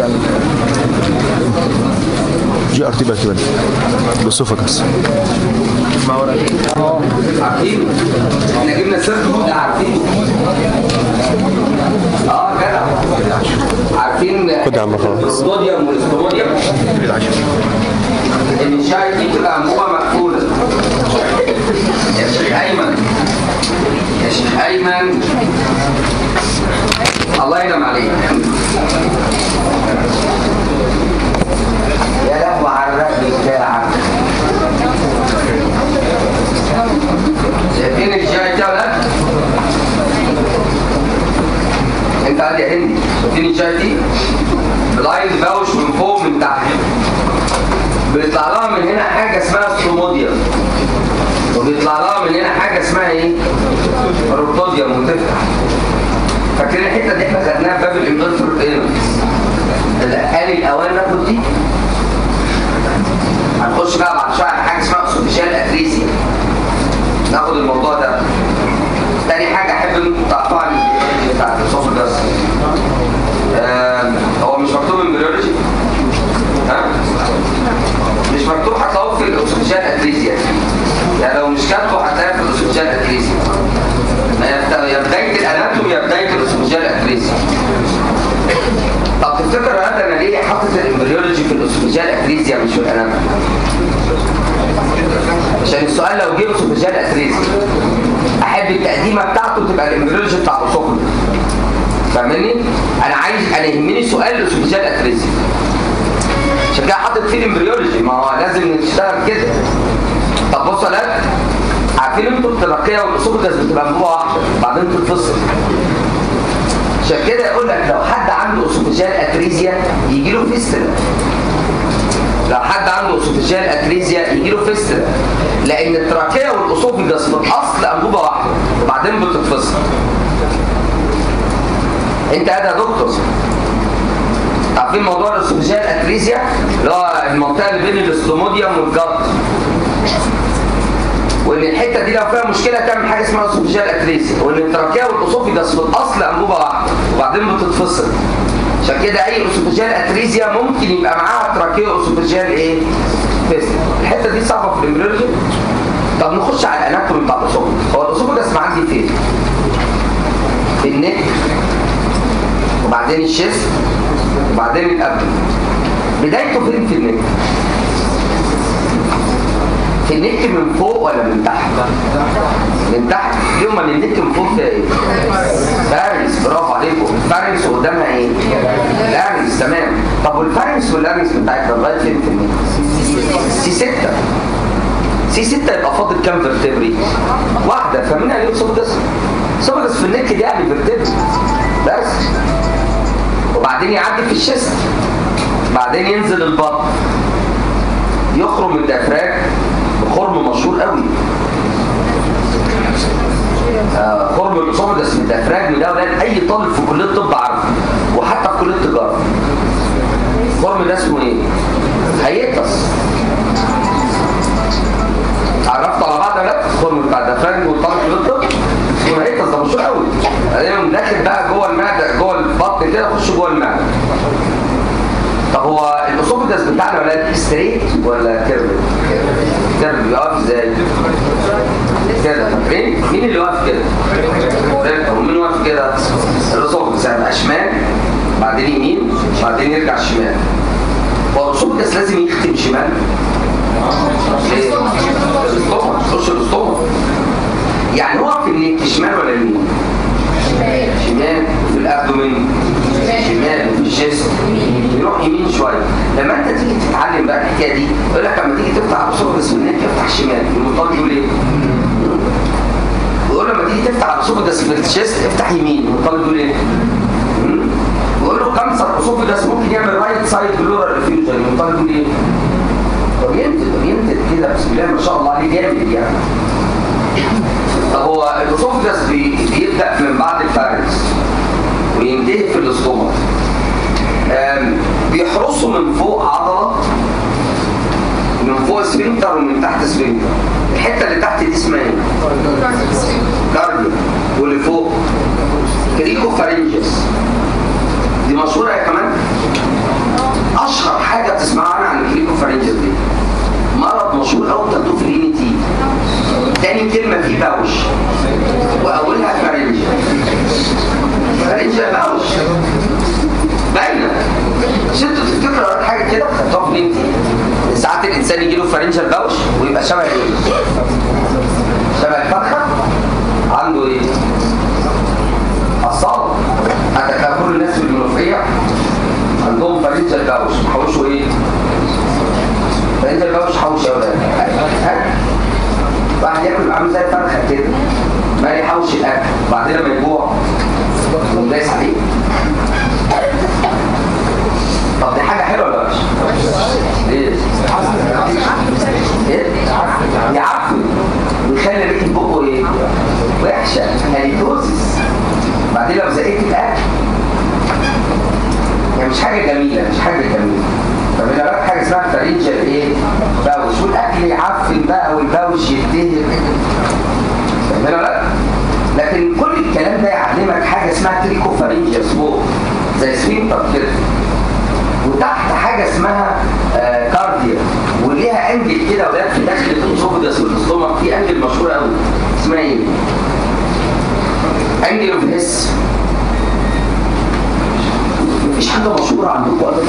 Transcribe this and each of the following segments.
جي ار تي بقى كده الاسوفاجس عارفين احنا جبنا سيرته ده عارفين اه جدع عارفين خد يا عم خلاص. الصوديوم والاستوموديوم ان الشاي دي بتبقى انبوبه مقفوله يا شيخ ايمن يا شيخ ايمن الله ينعم عليك يا لهوي على الرقم بتاعك شايفين الشاي ده ولا انت قاعد يا هندي شايفين الشاي دي بلايند باوش من فوق من تحت بيطلع لها من هنا حاجه اسمها ستوموديوم وبيطلع لها من هنا حاجه اسمها ايه روتوديوم وتفتح فاكرين الحته دي احنا خدناها في باب الامبلتور ايلمنتس قال الاوان ناخد دي هنخش بقى بعد شويه على حاجه اسمها اسوفيشال اتريسيا ناخد الموضوع ده تاني حاجه احب انتوا تعرفوها عن البيولوجي بتاعت الاسوفجاس هو مش مكتوب امبريولوجي ها مش مكتوب هتلاقوه في الاسوفيشال اتريسيا يعني لو مش كاتبه هتلاقيه في الاسوفيشال اتريسيا ما يبت- يا بدايه الاناتومي يا بدايه الاسوفيشال اتريسيا طب تفتكر هذا انا ليه حاطط الامبريولوجي في الاسوفيجيال اتريزيا مش في الاناتومي عشان السؤال لو جه اسوفيجيال اتريزيا احب التقديمه بتاعته تبقى الامبريولوجي بتاع الاسوفيجيال فاهمني انا عايز انا يهمني سؤال الاسوفيجيال اتريزيا عشان كده حاطط فيه الامبريولوجي ما هو لازم نشتغل كده طب بص يا ولاد عارفين انتوا الترقيه والاسوفيجاس بتبقى انبوبه واحده بعدين تتفصل عشان كده يقول لك لو حد عنده اسوفيجيال اتريزيا يجي له فيستلا لو حد عنده اسوفيجيال اتريزيا يجي له فيستلا لان التراكيه والاسوفيجاس في الاصل انبوبه واحده وبعدين بتتفصل انت قاعد يا دكتور عارفين موضوع الاسوفيجيال اتريزيا اللي هو المنطقه اللي بين الاستوموديوم والجلط وان الحته دي لو فيها مشكله تعمل حاجه اسمها اسوفيجيال اتريسيا وان التراكيه والاسوفيجاس في الاصل انبوبه واحده وبعدين بتتفصل عشان كده اي اسوفيجيال اتريزيا ممكن يبقى معاها تراكيه اسوفيجيال ايه فيست الحته دي صعبه في الامبريولوجي طب نخش على الاناتومي بتاع الاسوفيجاس هو الاسوفيجاس ما عندي فين في النك وبعدين الشيست وبعدين الابدن بدايته فين في النك في النك من فوق ولا من تحت من تحت يوم ما النك من فوق فيها ايه فارنس برافو عليكم فارنس قدامها ايه لارنس تمام طب والفارنس واللارنس بتاعتنا لغايه فين في النك سي 6 سي 6 يبقى فاضل كام فيرتبري واحده فاهمين يعني ايه سوبدس سوبدس في النك دي يعني فيرتبري بس وبعدين يعدي في الشست بعدين ينزل البطن يخرم الديافراج بخرم مشهور قوي آه، خرم الاسوفجس من الديافراجم ده ولاد اي طالب في كليه الطب عارفه وحتى في كليه التجاره الخرم ده اسمه ايه هيئتس عرفتوا على بعض يا ولاد الخرم بتاع الديافراجم والطالب في كليه الطب اسمه هيئتس ده مشهور قوي بعدين داخل بقى جوه المعده جوه البطن كده يخش جوه المعده طب هو الاسوفجس بتاعنا ولاد ستريت ولا كيرف كيرف بيقف ازاي كده فاكرين مين اللي واقف كده فاهم؟ هو مين واقف كده الاسوفجس هيبقى شمال بعدين يمين بعدين يرجع شمال هو الاسوفجس لازم يختم شمال ليه؟ الاسطومه تخش الاسطومه يعني هو في النك شمال ولا يمين شمال في الابدومين شمال في الجسم يروح يمين شويه لما انت تيجي تتعلم بقى الحكايه دي يقول لك لما تيجي تفتح الاسوفجس من هناك افتح شمال المطلق يقول ايه؟ يقول لما تيجي تفتح الاسوفجس في الشيست افتح يمين المطلق يقول ايه؟ مم؟ يقول له كانسر اسوفجس ممكن يعمل رايت سايد بلورال ريفيوجن المطلق يقول ايه؟ اورينتد اورينتد كده بسم الله ما شاء الله عليه جامد يعني طب هو الاسوفجس بي- بيبدا من بعد الفارنس وينتهي في الاستومك آم، بيحرسوا من فوق عضله من فوق سفنكتر ومن تحت سفنكتر الحته اللي تحت دي اسمها ايه؟ كارديو واللي فوق كريكو فارنجس دي مشهوره يا كمان فارنجال باوش ويبقى شبه ايه شبه الفرخه عنده ايه اصابه حتى كان كل الناس في المنوفيه عندهم فارنجال باوش حوشوا ايه فارنجال باوش حوش يا ولاد ها؟ واحد ياكل عامل زي الفرخه كده ما يحوش الاكل بعدين لما يجوع يقوم دايس عليه طب دي حاجه حلوه ولا وحشه؟ ليه؟ ايه؟ يعفن ويخلي ريحه بقه ايه؟ وحشه هاليتوزيس بعدين لو زقيت الاكل يعني مش حاجه جميله مش حاجه جميله طب هنا بقى حاجه اسمها فرنجة ايه؟ باوش والاكل يعفن بقى والباوش يتهر فاهمين ولا لا؟ لكن كل الكلام ده يعلمك حاجه اسمها تريكوفارينجيا فوق زي سفينتر كده وتحت حاجه اسمها آه كارديا وليها انجل كده ولاد في داخل الاسوفجاس والاستومك في انجل مشهور قوي اسمها ايه؟ انجل اوف هيس مفيش حاجه مشهوره عندكم ابدا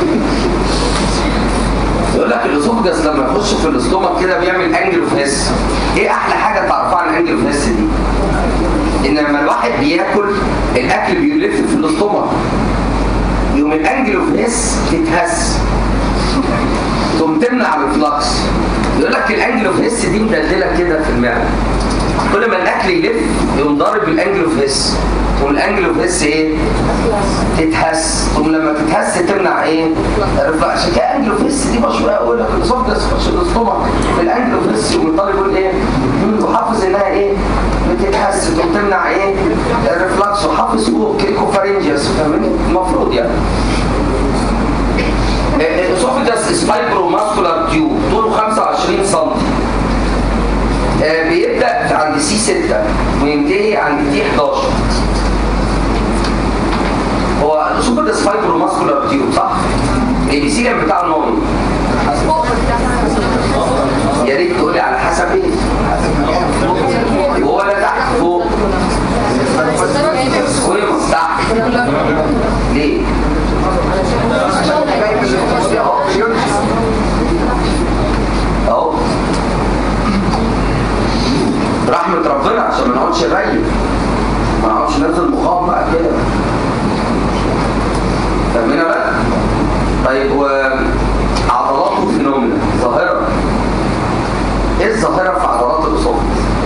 يقول لك الاسوفجاس لما يخش في الاستومك كده بيعمل انجل اوف هيس ايه احلى حاجه تعرفها عن انجل اوف هيس دي؟ ان لما الواحد بياكل الاكل بيلف في الاستومك يوم الانجل اوف هيس تتهز تقوم تمنع الفلكس يقول لك الانجل اوف هيس دي مدلله كده في المعده كل ما الاكل يلف يقوم ضارب الانجل اوف هيس تقوم الانجل اوف هيس ايه تتهز تقوم لما تتهز تمنع ايه الرفع عشان كده انجل اوف هيس دي مشهوره قوي لك الاسوفجس في الاستومك الانجل اوف هيس يقوم الطالب يقول ايه وحافظ انها ايه بتتهز تقوم تمنع ايه الرفلكس وحافظ فوق كريكوفارينجيوس فاهمين المفروض يعني الاسوفجس سبايبرو ماسكولار تيوب طوله 25 سم بيبدا عند سي 6 وينتهي عند تي 11 هو الاسوفجس فايبرو ماسكولار تيوب صح؟ الابيثيليوم بتاعه نوعي يا ريت تقولي على حسب ايه؟ وهو لا تحت فوق سكويموس تحت ليه؟ اهو رحمة ربنا عشان ما نقعدش نريح ما نقعدش ننزل مقام بقى كده فاهمين بقى؟ طيب وعضلاته فينومينا ظاهرة ايه الظاهرة في عضلات الأصابع؟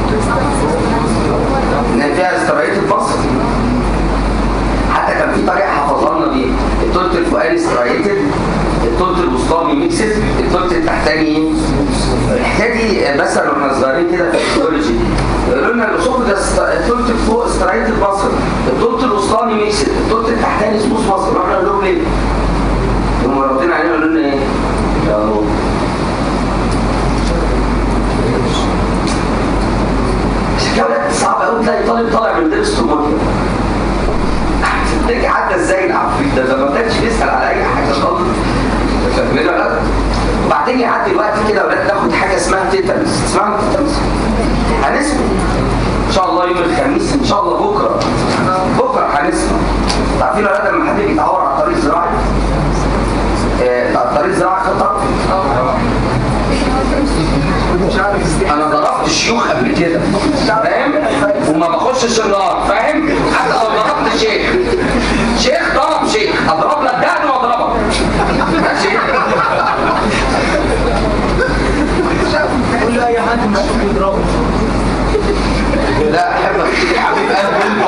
ان فيها استرايت البصر حتى كان في طريقة حفظها لنا بيها التلت الفوقاني استرايتد التلت الوسطاني ميكسد التلت التحتاني الحكايه دي مثلا واحنا صغيرين كده في الفيزيولوجي يقولوا لنا الاصول ده التلت فوق استرايت البصر التلت الوسطاني ميكسد التلت التحتاني سموث مصر واحنا نقول لهم ليه؟ يقوموا رابطين علينا يقولوا لنا ايه؟ اهو عشان كده صعب قوي تلاقي طالب طالع من درس توموريا تفتكر عدى ازاي العفريت ده ده ما كانش بيسال على اي حاجه خالص فاهمين ولا لا؟ وبعدين يعدي الوقت كده اولاد ناخد حاجه اسمها تيتانس تسمعوا التيتانس؟ هنسمع ان شاء الله يوم الخميس ان شاء الله بكره بكره هنسمع عارفين اولاد لما حد بيتعور على الطريق الزراعي آه، على الطريق الزراعي خطر انا ضربت شيوخ قبل كده فاهم وما بخشش النار فاهم حتى لو ضربت شيخ شيخ ضرب شيخ اضرب لك دقن واضربك ماشي كل اي حد ممكن يضربه لا احبك يا حبيب قلبي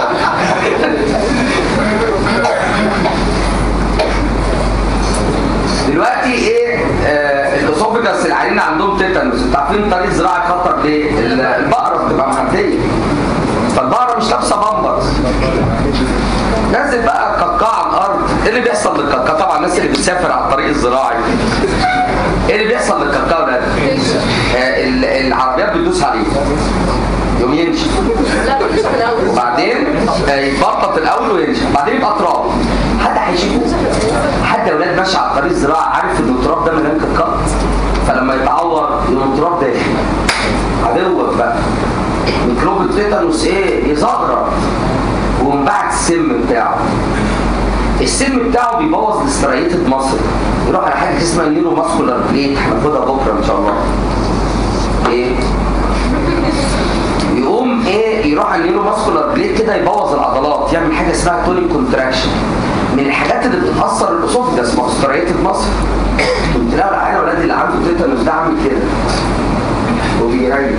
دلوقتي ايه آه الاسوفجس العيانين عندهم تيتانوس انتوا عارفين طريق زراعي خطر ليه؟ ال- البقره بتبقى معديه فالبقره مش لابسه بامبرز نزل بقى القعقاع على الارض ايه اللي بيحصل للقعقاع طبعا الناس اللي بتسافر على الطريق الزراعي ايه اللي بيحصل للقعقاع ده؟ آه ال- العربيات بتدوس عليه يوم يمشي لا مفيش من الاول وبعدين آه، يتبطط الاول ويمشي بعدين يبقى تراب حد هيشوفه حد اولاد ماشي على الطريق الزراعي عارف ان التراب ده مليان كتكات فلما يتعور يقوم التراب داخل عدوك بقى ميكروب التيتانوس ايه يزغرط ومن بعد السم بتاعه السم بتاعه بيبوظ الاستريتد مصر يروح على حاجه اسمها نيورو ماسكولار بليت هناخدها بكره ان شاء الله ايه يقوم ايه يروح على النيورو ماسكولار بليت كده يبوظ العضلات يعمل حاجه اسمها تونيك كونتراكشن من الحاجات اللي بتاثر الاسوفجاس ما هو استريتد مصر قلت لها العيال ولاد اللي عنده تيتانوس ده عامل كده وبيريل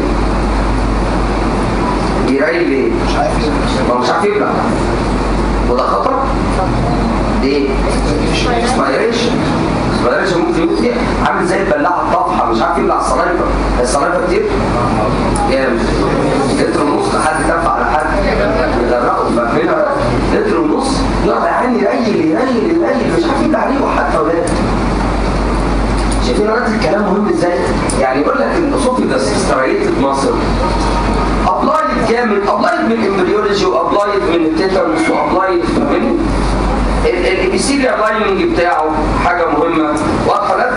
بيريل ليه؟ ما هو مش عارف يبلع وده خطر؟ ليه؟ اسبيريشن اسبيريشن ممكن يموت فيها عامل زي البلاعه الطافحه مش عارف يبلع الصلايفه الصلايفه كتير جامد لتر ونص لحد تنفع على حد يغرقوا فاهمينها لتر ونص يقعد يا عيني يريل يريل يريل مش عارف يبلع عليه حتى ولاد شايفين ولاد الكلام مهم ازاي؟ يعني يقول لك الاسوفيجاس استريتد مصر ابلايد جامد ابلايد من الامبريولوجي وابلايد من التيتانوس وابلايد من الابيسيليا لايننج بتاعه حاجه مهمه واضحه لك؟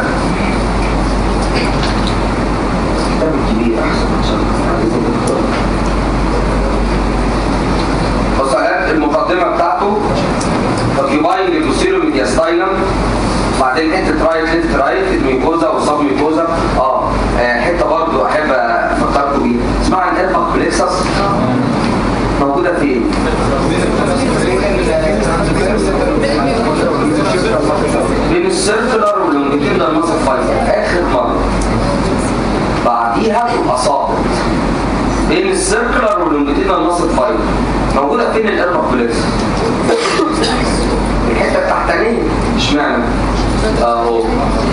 كتاب كبير احسن عشان بص المقدمه بتاعته اوكيباينج البوسيرو ميدياستاينم بعدين انت رايت ليفت رايت الميكوزا والسب ميكوزا اه آه، حته برضو احب افكركم بيها اسمها عن الفا بليكسس موجوده فين؟ بين السيركلر واللونجيتيودنال ماسل فايبر اخر مره بعديها تبقى صابت بين السيركلر واللونجيتيودنال ماسل فايبر موجوده فين الالفا بليكسس؟ الحته التحتانيه اشمعنى؟ اهو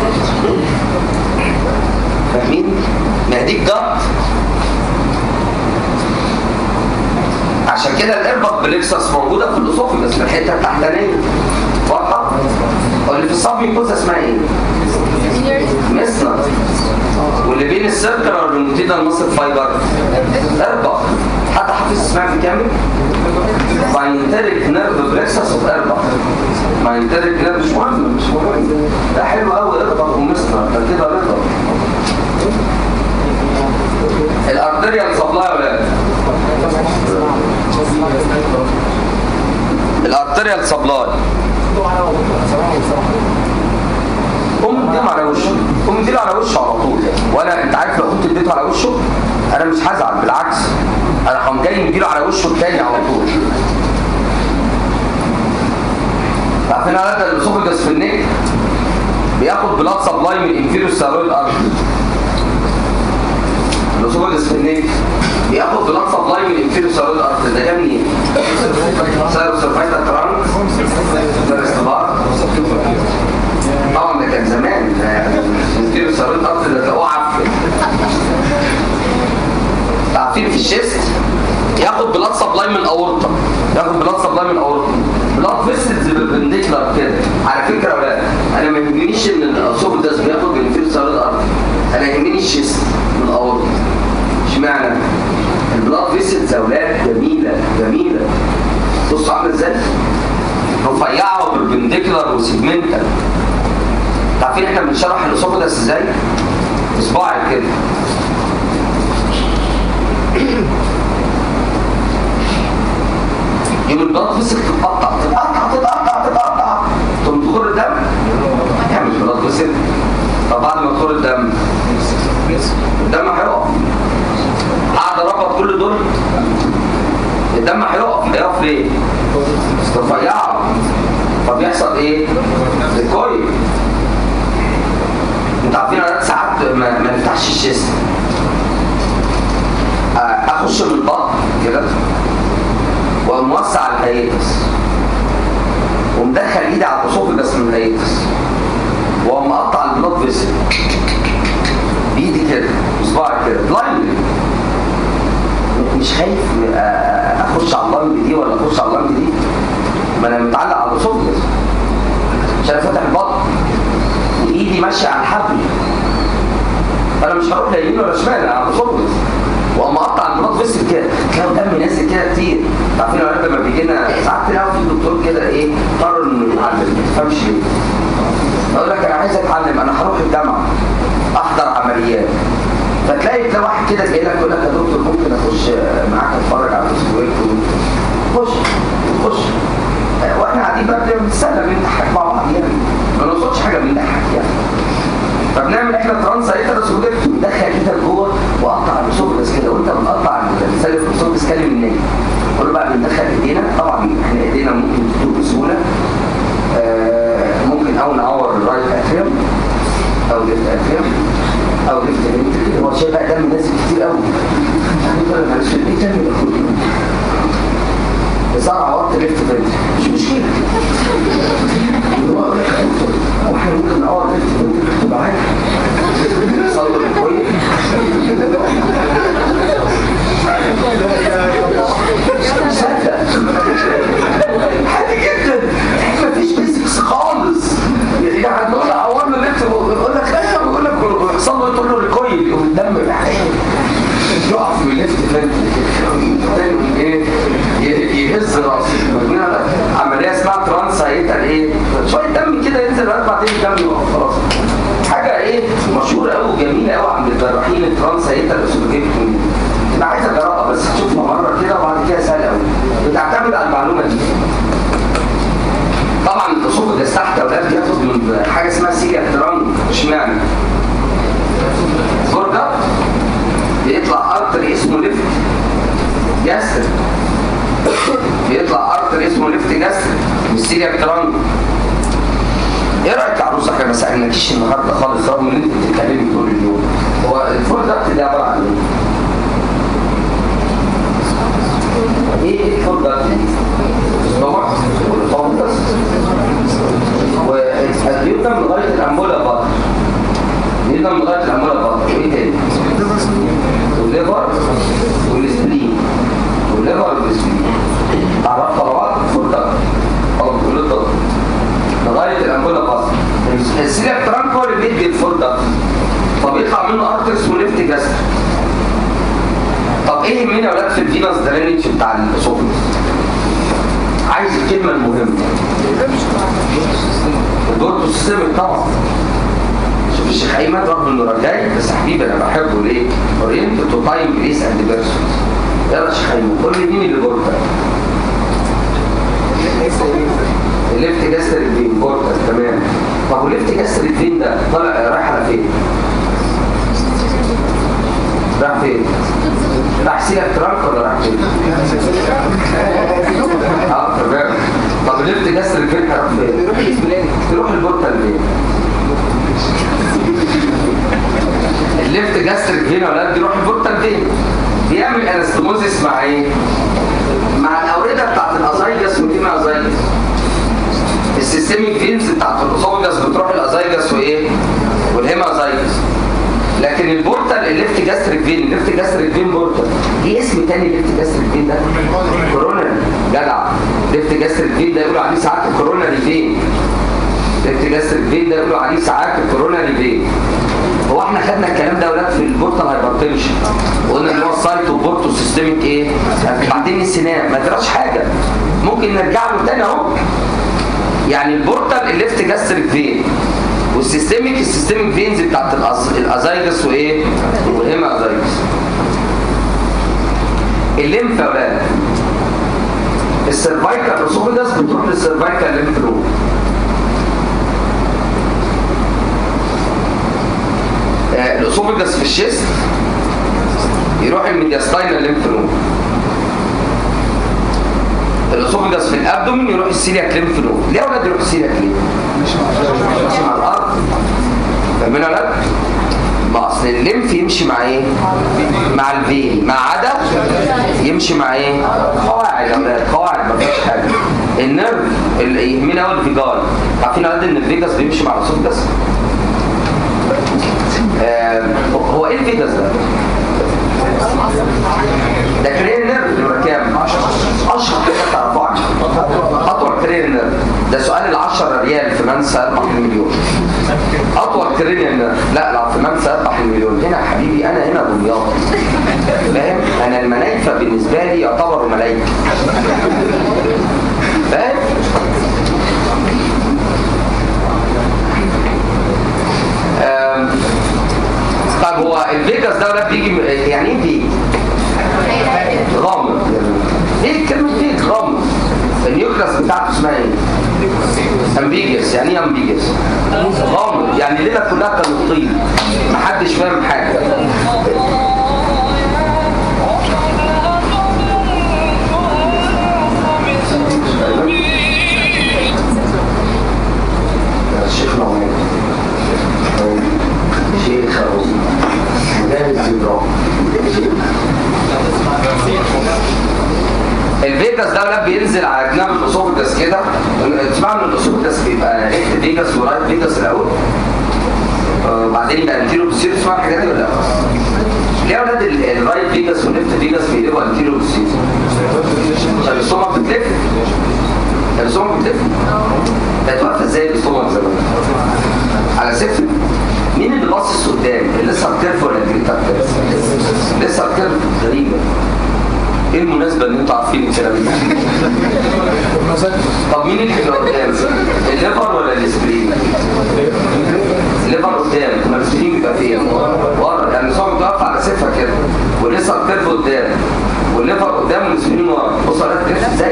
فاهمين؟ ما دي الجط عشان كده الاربط بليكسس موجوده في الاسوفجس في الحته التحتانيه واضحه؟ واللي في الصاب ميكوزا اسمها ايه؟ مسنا واللي بين السيركلر والموتيدا المصل فايبر اربط حد حافظ اسمها في كامل؟ ماينتريك نيرف بليكسس اوف اربط ماينتريك نيرف مش مهم مش مهم ده حلو قوي اربط ومسنا ده كده رضا الارتريال سبلاي ولا لا؟ الارتريال سبلاي قوم اديله على وشه قوم اديله على وشه على طول وانا انت عارف لو كنت اديته على وشه انا مش هزعل بالعكس انا هقوم جاي مديله على وشه التاني على طول عارفين هذا الاسوفجس في النك بياخد بلاد سبلاي من الانفيريور ستيرويد ارتري الاسوفجس في النك بياخد بلاد سبلاي من الانفيريور ستيرويد ارتري ده جاي منين؟ سيرو سيرفايتال ترانك فيرست بار طبعا ده كان زمان الانفيريور ستيرويد ارتري ده تلاقوه عفن عارفين في الشيست ياخد بلاد سبلاي من الاورطه ياخد بلاد سبلاي من الاورطه بلاد فيسلز بالبنديكلر كده على فكره ولا انا ما يهمنيش ان الاسوفجس بياخد من الانفيريور ستيرويد ارتري انا يهمني الشيست من الاورطه اشمعنى البلاد فيسلز يا اولاد جميله جميله بصوا عامله ازاي رفيعه وبربنديكولار وسيجمنتال عارفين احنا بنشرح الاسوفجس ازاي اصبعي كده يوم البلاد فيسل تتقطع تتقطع تتقطع تتقطع تقوم تخر الدم هتعمل بلاد فيسل طب بعد ما تخر الدم الدم هيقف قاعد اربط كل دول الدم هيقف هيقف ليه؟ رفيعه فبيحصل ايه؟ ريكويل انتوا عارفين انا ساعات ما, ما نفتحش الشيست اخش من البطن كده وموسع الهيئتس ومدخل ايدي على الاسوفجس من الهيئتس واقوم مقطع البلاد فيسل بايدي كده بصباعي كده بلايند مش خايف اخش على اللنج دي ولا اخش على اللنج دي ما انا متعلق على الاسوفجس عشان فاتح البطن وايدي ماشيه على الحبل انا مش هروح لا يمين ولا شمال على الاسوفجس واقوم اقطع البلاد فيسل كده تلاقي دم نازل كده كتير عارفين يا لما بيجي لنا ساعات تلاقي في دكتور كده ايه قرر انه يتعلم ما تفهمش ليه اقول لك انا عايز اتعلم انا هروح الجامعه احضر عمليات فتلاقي تلاقي واحد كده جاي لك يقول لك يا دكتور ممكن اخش معاك اتفرج على الاسبوعين خش خش واحنا قاعدين دي بقى بنتسلى بنضحك مع بعض يعني ما نقصدش حاجه بنضحك يعني فبنعمل احنا ترانس هيترس ودفت وندخل كده لجوه واقطع الاسوفجس كده وانت بتقطع السالف الاسوفجس كلم النايم كل بقى بندخل ايدينا طبعا احنا ايدينا ممكن تدور بسهوله آه، ممكن او نعور الرايت اتريوم او ليفت اتريوم او ليفت فنتريكل هو شايف بقى دم نازل كتير قوي هنفضل معلش ايه تاني يا اخويا بس انا عورت ليفت فنتريكل مش مشكله هو احنا ممكن نعور ليفت فنتريكل تبقى عادي صلوا كويس صدق عادي جدا مفيش بيزكس خالص يعني نقول عورنا ليفت يقول لك لا يقول لك يحصل له تقول له ريكويل يقوم الدم يقع في الليفت فنتريكل ايه ي- يهز راسه مجنونة. عمليه اسمها ترانس هيتقل ايه شويه دم كده ينزل لغايه بعدين الدم يقف خلاص حاجه ايه مشهوره قوي وجميله قوي عند الجراحين الترانس هيتقل اسوفيجيكتومي تبقى عايزه جراحه بس تشوفها مره كده وبعد كده سهله قوي بتعتمد على المعلومه دي طبعا الاسوفجس تحت اولاد بياخد من حاجه اسمها سيجا ترانك اشمعنى فرجه بيطلع ارتر اسمه ليفت جاستر بيطلع ارتر اسمه ليفت جاستر مش سيريا ترانك ايه رايك يا عروسه احنا ما سالناكيش النهارده خالص رغم ان انت بتتكلمي طول اليوم هو الفول ده ده عباره عن ايه؟ ايه ايه الفول ده؟ طبعا والفونتس والبيوتم لغايه الامبولا بطن بيوتم لغايه الامبولا بطن وايه تاني؟ والليفر والسبلين والليفر والسبلين تعرف طلبات الفول ده طلب كل الطلب لغايه الامبولا بطن السيليا ترانك هو اللي بيدي الفول ده فبيطلع منه ارتكس وليفت جاستر طب ايه يهمنا يا ولاد في الفينس درينج بتاع الاسوفيس عايز الكلمه المهمه الدورتو سيستمك طبعا شوف الشيخ ايمن رغم انه رجاي بس حبيبي انا بحبه ليه؟ اورينت تو تايم بليس اند بيرسونز يلا يا شيخ ايمن قول لي مين اللي بورتا؟ الليفت جاستر الفين بورتا تمام طب وليفت جاستر الفين ده طالع رايح على فين؟ راح فين؟ راح سيلك ترانك ولا راح فين؟ اه تمام طب الليفت جاستر الفين هيروح فين؟ يروح الاسبلاني يروح البورتا الفين الليفت جاستر الفين يا ولاد بيروح البورتا الفين بيعمل انستموزيس مع ايه؟ مع الاورده بتاعت الازايجس والهيما ازايجس السيستميك فينز بتاعت الاسوفجس بتروح الازايجس وايه؟ والهيما ازايجس لكن البورتال الليفت جاستريك فين الليفت جاستريك فين بورتال ليه اسم تاني الليفت جاستريك فين ده كوروناري جدع ليفت جاستريك فين ده يقولوا عليه ساعات الكوروناري فين ليفت جاستريك فين ده يقولوا عليه ساعات الكوروناري فين هو احنا خدنا الكلام ده يا ولاد في البورتال هايبرتنشن وقلنا اللي هو السايتو بورتو سيستميك ايه بعدين السنان ما تراش حاجه ممكن نرجع له تاني اهو يعني البورتال الليفت جاستريك فين والسيستميك السيستميك فينز بتاعت الأز... الازايجس وايه والهيما ازايجس الليمف يا ولاد السيرفايكال اسوفيجاس بتروح للسيرفايكال ليمف نود آه الاسوفيجاس في الشيست يروح الميدياستاينال ليمف نود الاسوفيجاس في الابدومين يروح السيلياك ليمف نود ليه يا ولاد يروح السيلياك ليه؟ ماشي مع الارض فاهمين ولا لا؟ ما اصل الليمف يمشي مع ايه؟ مع الفين ما عدا يمشي مع ايه؟ قواعد يا اولاد قواعد ما فيش حاجه النيرف اللي يهمنا هو الفيجاي عارفين يا اولاد ان الفيجاس بيمشي مع الاسوفجاس؟ آه هو ايه الفيجاس ده؟ ده كرين نيرف نمرة كام؟ 10 حاجة تعرفوها عنه أطول كرين نيرف ده سؤال ال 10 ريال في من سيربح المليون أطول كرين نيرف لا لا في من سيربح المليون هنا حبيبي أنا هنا دمياط فاهم؟ أنا الملايكة بالنسبة لي يعتبروا ملايكة فاهم؟ آم، طب هو الفيجاس ده ولا بيجي من- يعني ايه بيجي؟ غامض ايه كلمة فيج غامض النيوكلاس بتاعته اسمها ايه؟ امبيجس يعني ايه امبيجس غامض يعني الليله كلها كانت طين محدش فاهم حاجه الشيخ نعمان شيخ أبو مجاهد زيدان الفيجاس ده لما بينزل على جناب الاسوفجاس كده تسمع ان الاسوفجاس بيبقى ليفت فيجاس ورايت فيجاس الاول آه، وبعدين يبقى انتيرو بوستيرو تسمع الحاجات دي ولا لا؟ ليه يا اولاد ال- الرايت فيجاس والليفت فيجاس بيقلبوا انتيرو بوستيرو؟ عشان السtomach بتلف السtomach بتلف بقت واقفه ازاي السtomach زمان؟ على صفر مين اللي باصص قدام؟ لسه الكيرف ولا الجريتا كيرف؟ لسه الكيرف غريبه ايه المناسبه ان انتوا عارفين الكلام ده؟ طب مين اللي بيبقى قدام؟ الليفر ولا الاسبرين؟ الليفر قدام ما الاسبرين بيبقى فين؟ ورا يعني الصوم بتقف على صفر كده ولسه الكيرف قدام والليفر قدام والاسبرين ورا بص على الكيرف ازاي؟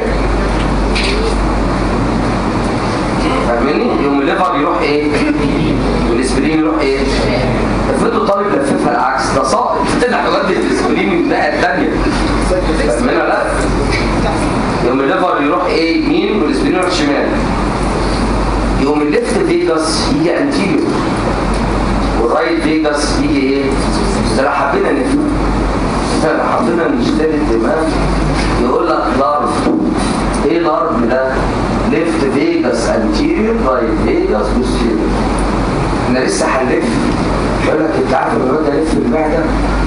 فاهمني؟ يوم الليفر يروح ايه؟ والاسبرين يروح ايه؟ افرضوا طالب لففها العكس ده ساقط طلع يودي الاسبرين من الناحيه الثانيه فاهمين ولا لا؟ يوم الليفر يروح ايه يمين والاسبرين يروح شمال يوم الليفت فيجاس يجي انتيريور والرايت فيجاس يجي ايه؟ ده لو حبينا نفهم ده لو حبينا نشتري الدماغ يقول لك لارف ايه لارف ده؟ ليفت فيجاس انتيريور رايت فيجاس بوستيريور احنا لسه هنلف يقول لك انت عارف لما باجي الف المعده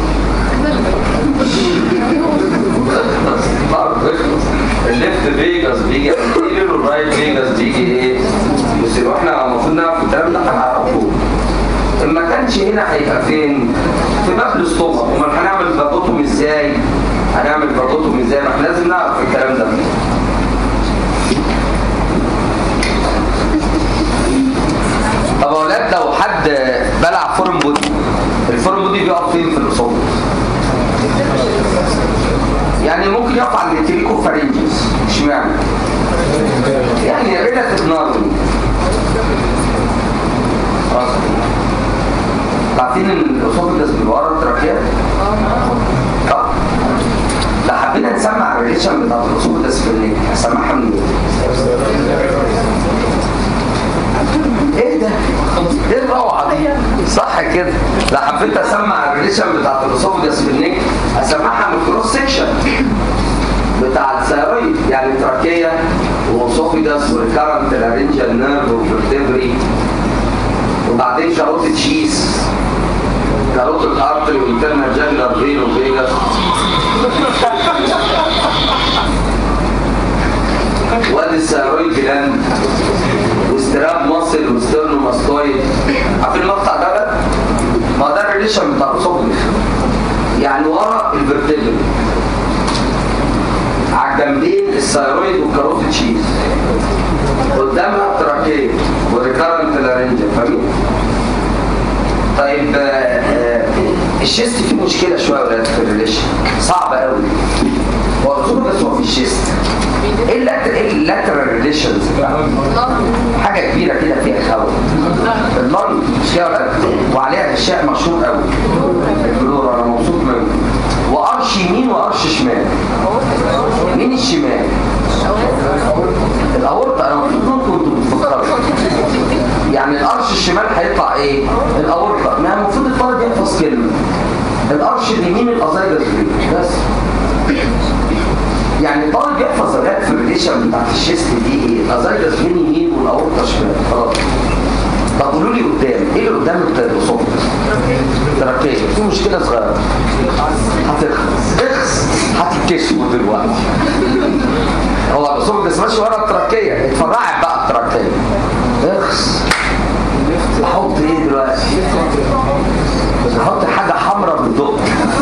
الليفت فيجاس بيجي انتيريور والرايت فيجاس بيجي ايه؟ بس لو احنا المفروض نعرف الكلام ده هنعرفه إن ما كانش هنا هيبقى فين؟ في باب الاستومك امال هنعمل بابوتوم ازاي؟ هنعمل بابوتوم ازاي؟ ما احنا لازم نعرف الكلام ده طب يا اولاد لو حد بلع فورم بودي الفورم بودي بيقف فين في الاصابه؟ يعني ممكن يقف عند التريكو فارنجيس اشمعنى؟ يعني ريلاتيف نارمي خلاص عارفين ان الاسوفجس من ورا التراكيات؟ اه لو حبينا نسمع الريليشن بتاعت الاسوفجس في النك هسمعها منين؟ ايه ده؟ ايه الروعه دي؟ صح كده لو حبيت اسمع الريليشن بتاعت الاسوفجس في النك اسمعها من الكروس سكشن بتاع الثيرويد يعني تراكيه واسوفجس وريكارنت لارنجال نيرف وفرتبري وبعدين شاروت تشيز كاروت الارتري وانترنال جانجلر فين وفيجاس وادي الثيرويد جلاند واستراب مصل وسترنو ماستويد عارفين المقطع ده بقى؟ ما هو ده الريليشن بتاع الاسوفجس يعني ورا الفرتبري على الجنبين الثيرويد والكاروت تشيز قدامها التراكيه والريكارنت لارنجا فاهمين؟ طيب آه، آه، الشيست فيه مشكله شويه يا ولاد في الريليشن صعبه قوي هو الرسول بس هو في الشيست ايه اللاتر ايه اللاترال ريليشنز حاجه كبيره كده فيها هواء اللون مش كده يا ولاد وعليها غشاء مشهور قوي البلورا انا مبسوط منه وقرش يمين وقرش شمال مين الشمال الاورطه انا المفروض انتوا كنتوا بتفكروا يعني القرش الشمال هيطلع ايه الاورطه ما المفروض الطالب يحفظ كلمه القرش اليمين الازايدس بس يعني الطالب يحفظ الرات في الريليشن بتاعت الشيست دي ايه الازايدس من يمين والاورطه شمال خلاص طب قولوا لي قدام ايه اللي قدام الصوت تركيه في مشكله صغيره هتخلص اخس هتتكشفوا دلوقتي هو الصوت ده ماشي ورا التركيه اتفرعت بقى التركيه اخس احط ايه دلوقتي احط حاجه حمراء بالضبط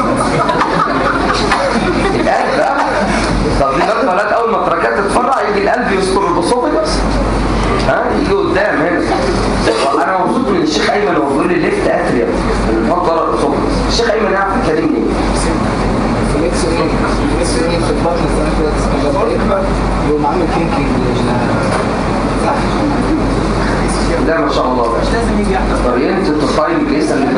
القلب بقى طب دي دلوقتي ولاد اول ما التركات تتفرع يجي القلب يذكر الاسوفجس ها يجي قدام هنا انا مبسوط من الشيخ ايمن وهو بيقول لي ليفت اتريم اللي بيحط ورا الاسوفجس الشيخ ايمن يعرف الكلام منين فليكس رينج فليكس رينج في البطن السنة كده يقوم عامل كينكينج صح الله ما شاء الله مش لازم يجي اورينتد تو تايم بليس اند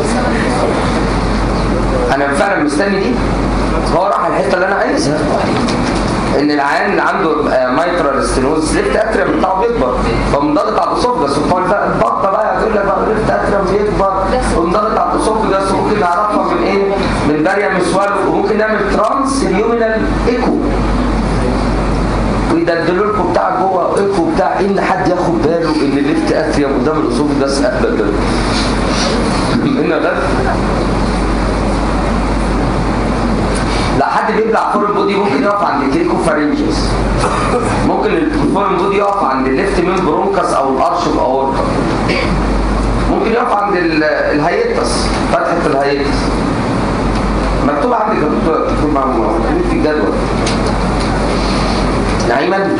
انا فعلا مستني دي هو راح الحته اللي انا عايزها ان العيان اللي عنده مايترال ستينوز ليفت اتريم بتاعه بيكبر فمنضغط على الاسوفجس وطبعا بقى البطه بقى يقول لك بقى ليفت اتريم بيكبر ومنضغط على الاسوفجس وممكن نعرفها من ايه؟ من باريا مسوال وممكن نعمل ترانس اليومينال ايكو ويدلدلوا لكم بتاع جوه ايكو بتاع ان حد ياخد باله ان الليفت اتريم قدام الاسوفجس ابدا هنا غلط لا حد بيبلع فور البودي ممكن يقف عند الكريكو فارنجيس ممكن الفور البودي يقف عند الليفت مين برونكس او الارش اوف اورتا ممكن يقف عند ال- الهيتس فتحه الهيتس مكتوب عندك يا دكتور مكتوب مع- مكتوب في الجدول نعيما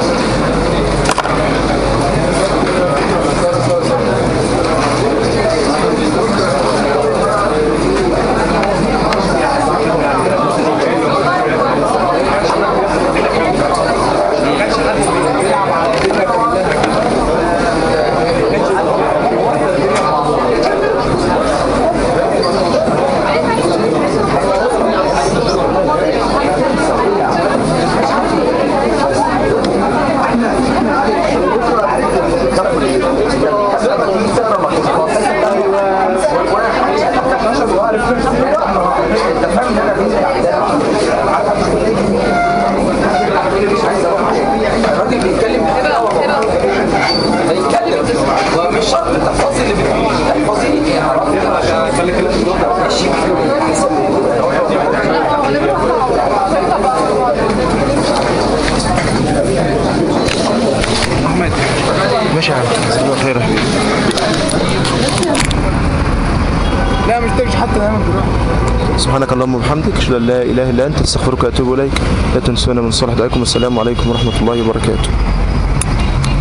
الراجل بيتكلم كده هو هيتكلم ومش شرط تحفظي اللي بتقوليه تحفظيه اعرفي ماشي يا عم جزاك الله خير يا حبيبي لا مش تمشي حتى نعمل دلوقتي سبحانك اللهم وبحمدك اشهد ان لا اله الا انت استغفرك واتوب اليك لا تنسونا من صالح دعائكم السلام عليكم ورحمه الله وبركاته